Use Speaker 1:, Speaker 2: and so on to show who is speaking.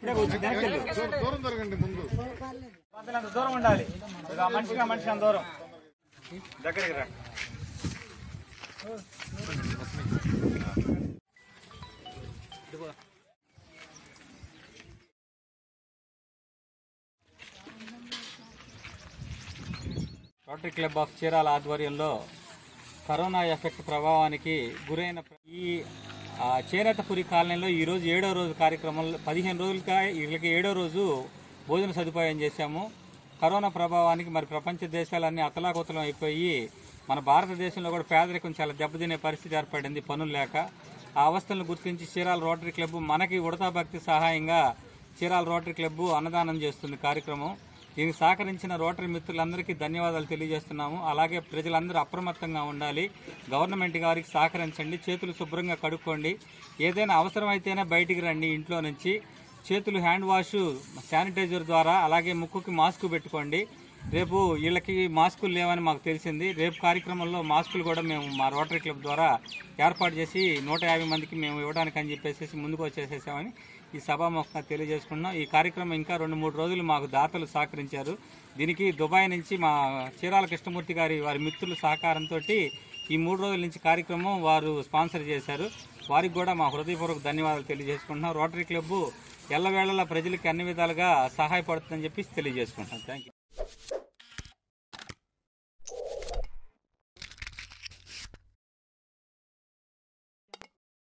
Speaker 1: దూరం జరగండి ముందు
Speaker 2: అంత దూరం ఉండాలి ఇక ఆ మనిషికి ఆ మనిషి అంత దూరం దగ్గరికి రా రోటరీ క్లబ్ ఆఫ్ చీరాల ఆధ్వర్యంలో కరోనా ఎఫెక్ట్ ప్రభావానికి గురైన ప్ర- ఈ ఆ, చేనేతపురి కాలనీలో ఈరోజు ఏడో రోజు కార్యక్రమంలో పదిహేను రోజులుగా వీళ్ళకి ఏడో రోజు భోజన సదుపాయం చేశాము కరోనా ప్రభావానికి మరి ప్రపంచ దేశాలన్నీ అతలాకుతలం అయిపోయి మన భారతదేశంలో కూడా పేదరికం చాలా దెబ్బతినే పరిస్థితి ఏర్పడింది పనులు లేక ఆ అవస్థలను గుర్తించి చీరాల రోటరీ క్లబ్ మనకి ఉడతా భక్తి సహాయంగా చీరాల రోటరీ క్లబ్ అన్నదానం చేస్తుంది కార్యక్రమం దీనికి సహకరించిన రోటరీ మిత్రులందరికీ ధన్యవాదాలు తెలియజేస్తున్నాము అలాగే ప్రజలందరూ అప్రమత్తంగా ఉండాలి గవర్నమెంట్ గారికి సహకరించండి చేతులు శుభ్రంగా కడుక్కోండి ఏదైనా అవసరమైతేనే బయటికి రండి ఇంట్లో నుంచి చేతులు హ్యాండ్ వాష్ శానిటైజర్ ద్వారా అలాగే ముక్కుకి మాస్క్ పెట్టుకోండి రేపు వీళ్ళకి మాస్కులు లేవని మాకు తెలిసింది రేపు కార్యక్రమంలో మాస్కులు కూడా మేము మా రోటరీ క్లబ్ ద్వారా ఏర్పాటు చేసి నూట యాభై మందికి మేము ఇవ్వడానికి అని చెప్పేసి ముందుకు వచ్చేసేసామని ఈ సభాముఖంగా తెలియజేసుకున్నాం ఈ కార్యక్రమం ఇంకా రెండు మూడు రోజులు మాకు దాతలు సహకరించారు దీనికి దుబాయ్ నుంచి మా చీరాల కృష్ణమూర్తి గారి వారి మిత్రుల సహకారంతో ఈ మూడు రోజుల నుంచి కార్యక్రమం వారు స్పాన్సర్ చేశారు వారికి కూడా మా హృదయపూర్వక ధన్యవాదాలు తెలియజేసుకుంటున్నాం రోటరీ క్లబ్ ఎల్లవేళలా ప్రజలకి అన్ని విధాలుగా సహాయపడుతుందని చెప్పి తెలియజేసుకుంటున్నాం థ్యాంక్ యూ